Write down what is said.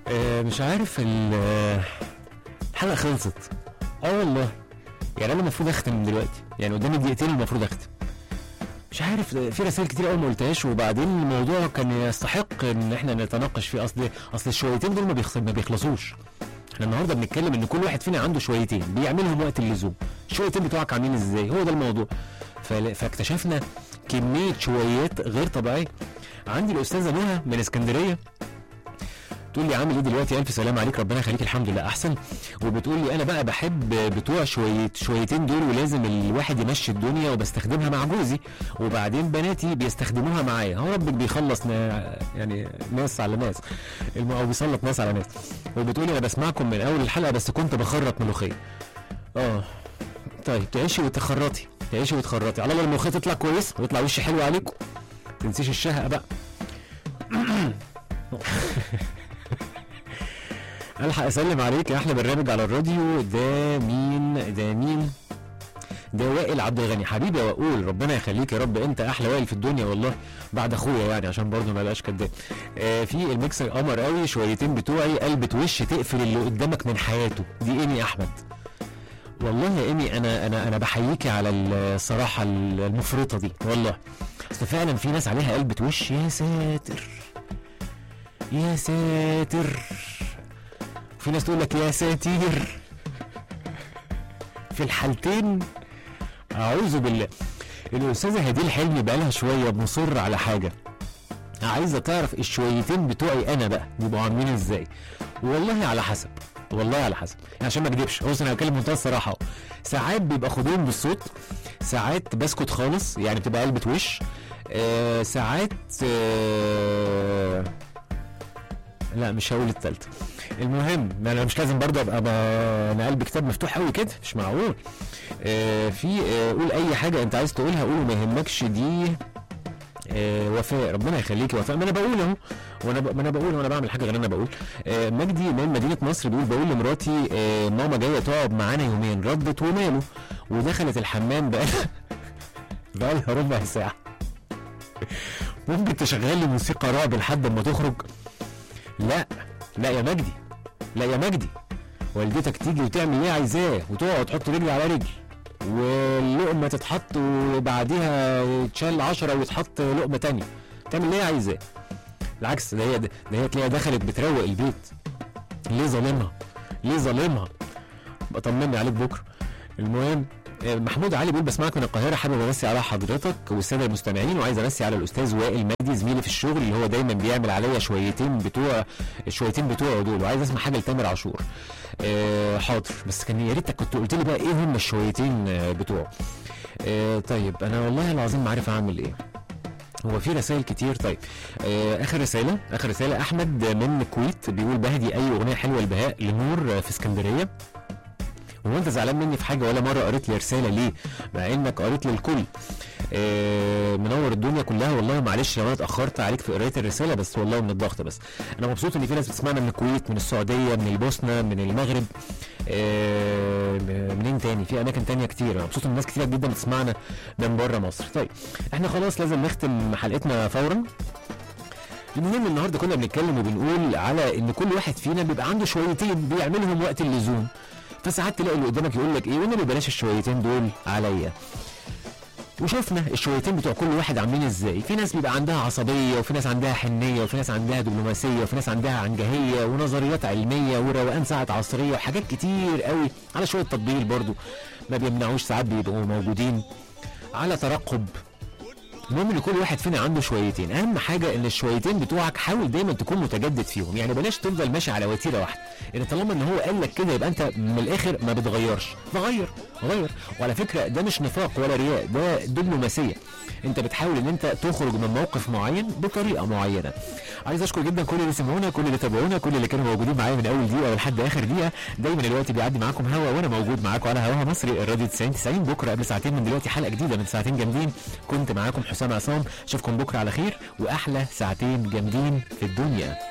آه مش عارف ال- آه، الحلقه خلصت اه والله يعني انا المفروض اختم من دلوقتي يعني قدامي دقيقتين المفروض اختم مش عارف آه، في رسائل كتير قوي ما قلتهاش وبعدين الموضوع كان يستحق ان احنا نتناقش فيه اصل اصل الشويتين دول ما, بيخص... ما بيخلصوش احنا النهارده بنتكلم ان كل واحد فينا عنده شويتين بيعملهم وقت اللزوم الشويتين بتوعك عاملين ازاي هو ده الموضوع فل... فاكتشفنا كميه شويات غير طبيعيه عندي الاستاذه نهى من اسكندريه تقول لي عامل ايه دلوقتي الف سلام عليك ربنا يخليك الحمد لله احسن وبتقول لي انا بقى بحب بتوع شويه شويتين دول ولازم الواحد يمشي الدنيا وبستخدمها مع جوزي وبعدين بناتي بيستخدموها معايا هو ربك بيخلص نا يعني ناس على ناس الم- او بيسلط ناس على ناس وبتقول لي انا بسمعكم من اول الحلقه بس كنت بخرط ملوخيه اه طيب تعيشي وتخرطي تعيشي وتخرطي على الله الملوخيه تطلع كويس ويطلع وش حلو عليكم تنسيش الشهقه بقى الحق اسلم عليك يا احلى برنامج على الراديو ده مين ده مين ده وائل عبد الغني حبيبي يا وائل ربنا يخليك يا رب انت احلى وائل في الدنيا والله بعد اخويا يعني عشان برضه ما بقاش كداب آه في الميكسر قمر قوي شويتين بتوعي قلبة وش تقفل اللي قدامك من حياته دي ايمي احمد والله يا ايمي انا انا انا بحييكي على الصراحه المفرطه دي والله اصل فعلا في ناس عليها قلبة وش يا ساتر يا ساتر في ناس تقول لك يا ساتير في الحالتين اعوذ بالله الاستاذه هديل حلمي بقالها شويه مصر على حاجه عايزه تعرف الشويتين بتوعي انا بقى بيبقوا عاملين ازاي والله على حسب والله على حسب يعني عشان ما اكدبش بص انا هتكلم بمنتهى الصراحه أهو. ساعات بيبقى خدوم بالصوت ساعات بسكت خالص يعني بتبقى قلبة وش آه ساعات آه لا مش هقول التالتة المهم ما انا مش لازم برضه ابقى ب- انا قلبي كتاب مفتوح قوي كده مش معقول آه في آه قول اي حاجه انت عايز تقولها قول وما يهمكش دي آه وفاء ربنا يخليكي وفاء ما انا بقول اهو وانا ب... ما انا بقول وانا بعمل حاجه غير انا بقول آه مجدي من مدينه نصر بيقول بقول لمراتي آه ماما جايه تقعد معانا يومين ردت وماله ودخلت الحمام بقى بقالها ربع ساعه ممكن تشغل لي موسيقى رعب لحد ما تخرج لا لا يا مجدي لا يا مجدي والدتك تيجي وتعمل اللي هي عايزاه وتقعد تحط رجل على رجل واللقمه تتحط وبعديها يتشال عشرة ويتحط لقمه تانية تعمل اللي هي عايزاه بالعكس ده هي ده هي تلاقيها دخلت بتروق البيت ليه ظالمها ليه ظالمها بطمني عليك بكره المهم آه، محمود علي بيقول بسمعك من القاهره حابب امسي على حضرتك والساده المستمعين وعايز امسي على الاستاذ وائل مجدي زميلي في الشغل اللي هو دايما بيعمل عليا شويتين بتوع الشويتين بتوعه دول وعايز اسمع حاجه لتامر عاشور آه حاضر بس كان يا ريتك كنت قلت لي بقى ايه هم الشويتين آه، بتوعه آه طيب انا والله العظيم ما عارف اعمل ايه هو في رسائل كتير طيب آه اخر رساله اخر رساله احمد من الكويت بيقول بهدي اي اغنيه حلوه لبهاء لنور في اسكندريه هو انت زعلان مني في حاجه ولا مره قريت لي رساله ليه مع انك قريت للكل آه منور الدنيا كلها والله معلش لو انا اتاخرت عليك في قرايه الرساله بس والله من الضغط بس انا مبسوط ان في ناس بتسمعنا من الكويت من السعوديه من البوسنه من المغرب آه منين تاني في اماكن تانية كتير انا مبسوط ان ناس كتير جدا بتسمعنا من بره مصر طيب احنا خلاص لازم نختم حلقتنا فورا المهم النهارده كنا بنتكلم وبنقول على ان كل واحد فينا بيبقى عنده شويتين بيعملهم وقت اللزوم فساعات تلاقي اللي قدامك يقول لك ايه والنبي بلاش الشويتين دول عليا وشفنا الشويتين بتوع كل واحد عاملين ازاي في ناس بيبقى عندها عصبيه وفي ناس عندها حنيه وفي ناس عندها دبلوماسيه وفي ناس عندها عنجهيه ونظريات علميه وروقان ساعه عصريه وحاجات كتير قوي على شويه تطبيل برضو ما بيمنعوش ساعات بيبقوا موجودين على ترقب المهم ان كل واحد فينا عنده شويتين اهم حاجه ان الشويتين بتوعك حاول دايما تكون متجدد فيهم يعني بلاش تفضل ماشي على وتيره واحده ان طالما ان هو قال لك كده يبقى انت من الاخر ما بتغيرش فغير غير وعلى فكره ده مش نفاق ولا رياء ده دبلوماسيه انت بتحاول ان انت تخرج من موقف معين بطريقه معينه عايز اشكر جدا كل اللي سمعونا كل اللي تابعونا كل اللي كانوا موجودين معايا من اول دقيقه لحد اخر دقيقه دايما الوقت بيعدي معاكم هوا وانا موجود معاكم على هواها مصري الراديو 90 90 بكره قبل ساعتين من دلوقتي حلقه جديده من ساعتين جامدين كنت معاكم حسام عصام اشوفكم بكره على خير واحلى ساعتين جامدين في الدنيا